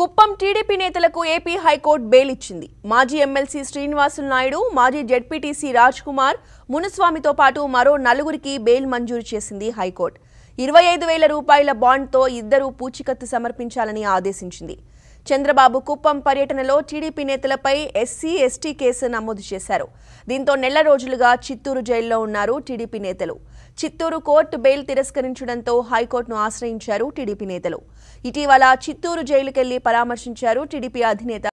Kuppam TDP నేతలకు AP high court bail ఇచ్చింది మాజీ ఎమ్మెల్సీ శ్రీనివాసులు నాయుడు మాజీ జెడ్పీటీసీ రాజ్ కుమార్ మునుస్వామితో పాటు మరో నలుగురికి బెయిల్ మంజూరు చేసింది హైకోర్టు ఇరవై ఐదు వేల రూపాయల బాండ్తో ఇద్దరూ పూచికత్తు సమర్పించాలని ఆదేశించింది చంద్రబాబు కుప్పం పర్యటనలో టీడీపీ నేతలపై ఎస్సీ ఎస్టీ కేసు నమోదు చేశారు దీంతో నెల రోజులుగా చిత్తూరు జైల్లో ఉన్నారు టీడీపీ నేతలు చిత్తూరు కోర్టు బెయిల్ తిరస్కరించడంతో హైకోర్టును ఆశ్రయించారు టీడీపీ నేతలు ఇటీవల చిత్తూరు జైలుకెళ్లి పరామర్శించారు టీడీపీ అధినేత